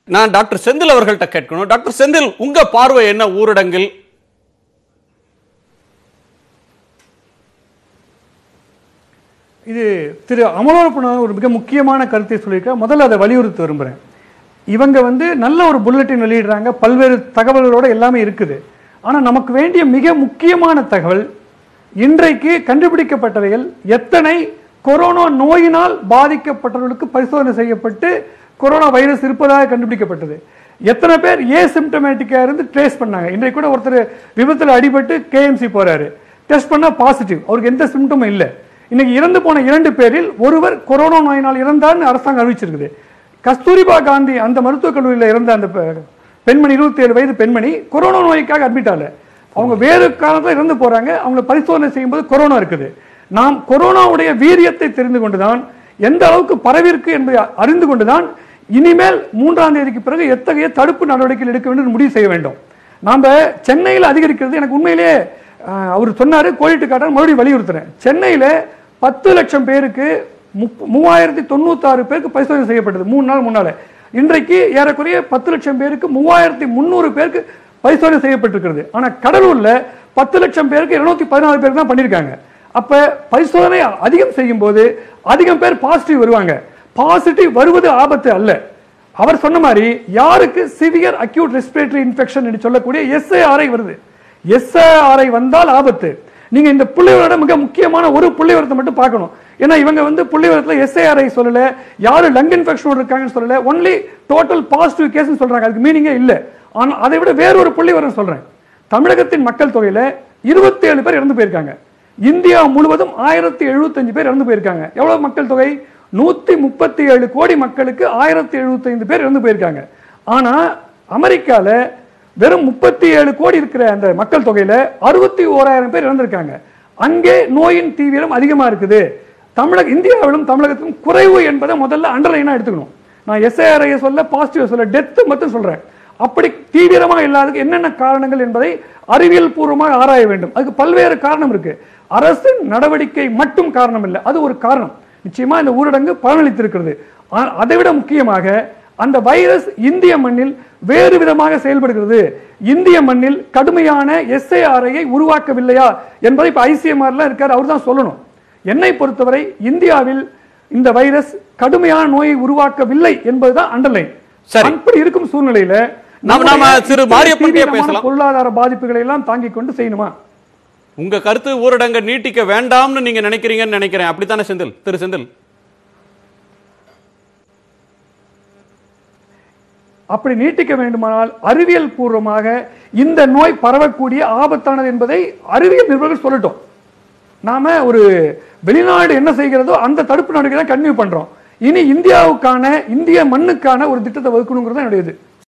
நான் டாக்டர் செந்தில் அவர்கள்ட்ட கேட்கணும் டாக்டர் செந்தில் உங்க பார்வை என்ன ஊரடங்கில் இது திரு அமலோற்பன ஒரு மிக முக்கியமான கருத்தை சொல்லியிருக்க முதல்ல அதை வலியுறுத்த விரும்புகிறேன் இவங்க வந்து நல்ல ஒரு புல்லட்டின் வெளியிடுறாங்க பல்வேறு தகவல்களோட எல்லாமே இருக்குது ஆனால் நமக்கு வேண்டிய மிக முக்கியமான தகவல் இன்றைக்கு கண்டுபிடிக்கப்பட்டவைகள் எத்தனை கொரோனா நோயினால் பாதிக்கப்பட்டவர்களுக்கு பரிசோதனை செய்யப்பட்டு கொரோனா வைரஸ் இருப்பதாக கண்டுபிடிக்கப்பட்டது எத்தனை பேர் ஏ சிம்டமேட்டிக்காக இருந்து ட்ரேஸ் பண்ணாங்க இன்றைக்கு கூட ஒருத்தர் விபத்தில் அடிபட்டு கேஎம்சி போறாரு டெஸ்ட் பண்ணா பாசிட்டிவ் அவருக்கு எந்த சிம்டமும் இல்லை இன்னைக்கு இறந்து போன இரண்டு பேரில் ஒருவர் கொரோனா நோயினால் இறந்தார்னு அரசாங்கம் அறிவிச்சிருக்குது கஸ்தூரிபா காந்தி அந்த மருத்துவக் கல்லூரியில் இறந்த அந்த பெ- பெண்மணி இருபத்தி ஏழு வயது பெண்மணி கொரோனா நோய்க்காக அட்மிட் ஆகல அவங்க வேறு காரணத்தில் இறந்து போறாங்க அவங்களை பரிசோதனை செய்யும்போது கொரோனா இருக்குது நாம் கொரோனாவுடைய வீரியத்தை தெரிந்து கொண்டுதான் எந்த அளவுக்கு பரவிருக்கு என்பதை அறிந்து கொண்டுதான் இனிமேல் மூன்றாம் தேதிக்கு பிறகு எத்தகைய தடுப்பு நடவடிக்கைகள் எடுக்க வேண்டும் என்று முடிவு செய்ய வேண்டும் நாம சென்னையில் அதிகரிக்கிறது எனக்கு உண்மையிலேயே அஹ், அவர் சொன்னாரு கோழிட்டு காட்டார் மறுபடியும் வலியுறுத்துறேன் சென்னையில பத்து லட்சம் பேருக்கு முப்- மூவாயிரத்தி தொண்ணூத்தாறு பேருக்கு பரிசோதனை செய்யப்பட்டது மூணு நாள் முன்னால இன்றைக்கு ஏறக்குறைய பத்து லட்சம் பேருக்கு மூவாயிரத்தி முந்நூறு பேருக்கு பரிசோதனை செய்யப்பட்டிருக்கிறது ஆனா கடலூர்ல பத்து லட்சம் பேருக்கு இருநூத்தி பதினாறு பேருக்கு தான் பண்ணியிருக்காங்க அப்ப பரிசோதனை அதிகம் செய்யும் போது அதிகம் பேர் பாசிட்டிவ் வருவாங்க பாசிட்டிவ் வருவது ஆபத்து அல்ல அவர் சொன்ன மாதிரி யாருக்கு சிவியர் அக்யூட் ரெஸ்பிரேட்டரி இன்ஃபெக்ஷன் என்று சொல்லக்கூடிய எஸ்ஏஆர்ஐ வருது எஸ்ஏஆர்ஐ வந்தால் ஆபத்து நீங்க இந்த புள்ளிவரோட மிக முக்கியமான ஒரு புள்ளிவரத்தை மட்டும் பார்க்கணும் ஏன்னா இவங்க வந்து புள்ளிவரத்துல எஸ்ஏஆர்ஐ சொல்லல யாரு லங் இன்ஃபெக்ஷன் இருக்காங்கன்னு சொல்லல ஒன்லி டோட்டல் பாசிட்டிவ் கேஸ் சொல்றாங்க அதுக்கு மீனிங்கே இல்ல ஆனா அதை விட வேறொரு புள்ளிவரம் சொல்றேன் தமிழகத்தின் மக்கள் தொகையில 27 பேர் இறந்து போயிருக்காங்க இந்தியா முழுவதும் ஆயிரத்தி எழுபத்தஞ்சு பேர் இறந்து போயிருக்காங்க எவ்வளவு மக்கள் தொகை நூத்தி முப்பத்தி ஏழு கோடி மக்களுக்கு ஆயிரத்தி எழுபத்தைந்து பேர் இறந்து போயிருக்காங்க ஆனா அமெரிக்கால வெறும் முப்பத்தி ஏழு கோடி இருக்கிற அந்த மக்கள் தொகையில அறுபத்தி ஓராயிரம் பேர் இறந்திருக்காங்க அங்கே நோயின் தீவிரம் அதிகமா இருக்குது தமிழக இந்தியாவிலும் தமிழகத்திலும் குறைவு என்பதை முதல்ல அண்டர்லைனா எடுத்துக்கணும் நான் எஸ்ஐஆர்ஐ சொல்ல பாசிட்டிவ் சொல்ல டெத் மட்டும் சொல்றேன் அப்படி தீவிரமா இல்லாததுக்கு என்னென்ன காரணங்கள் என்பதை அறிவியல் பூர்வமாக ஆராய வேண்டும் அதுக்கு பல்வேறு காரணம் இருக்கு அரசின் நடவடிக்கை மட்டும் காரணம் இல்லை அது ஒரு காரணம் நிச்சயமா இந்த ஊரடங்கு பலனளித்திருக்கிறது ஆ- அதை விட முக்கியமாக அந்த வைரஸ் இந்திய மண்ணில் வேறு விதமாக செயல்படுகிறது இந்திய மண்ணில் கடுமையான எஸ்ஐஆர்ஐயை உருவாக்கவில்லையா என்பதை இப்ப ஐசிஎம்ஆர்ல இருக்கார் அவர் தான் சொல்லணும் என்னை பொறுத்தவரை இந்தியாவில் இந்த வைரஸ் கடுமையான நோயை உருவாக்கவில்லை என்பதுதான் அண்டர்லைன் சரி. அப்படி இருக்கும் சூழ்நிலையில நாம- நாம நம்முடைய திரு மாரியப்பன் கிட்ட தீவிரமான பேசலாம். பொருளாதார பாதிப்புகளை எல்லாம் தாங்கிக் கொண்டு செய்யணுமா உங்க கருத்து ஊரடங்கை நீட்டிக்க வேண்டாம்னு நீங்க நினைக்கிறீங்கன்னு நினைக்கிறேன் அப்படித்தானே செந்தில் திரு செந்தில் அப்படி நீட்டிக்க வேண்டுமானால் அறிவியல் பூர்வமாக இந்த நோய் பரவக்கூடிய ஆபத்தானது என்பதை அறிவியல் நிபுணர்கள் சொல்லட்டும் நாம ஒரு வெளிநாடு என்ன செய்கிறதோ அந்த தடுப்பு நடவடிக்கை தான் கன்டினியூ பண்றோம் இனி இந்தியாவுக்கான இந்திய மண்ணுக்கான ஒரு திட்டத்தை வகுக்கணுங்கிறது தான் என்னுடைய இது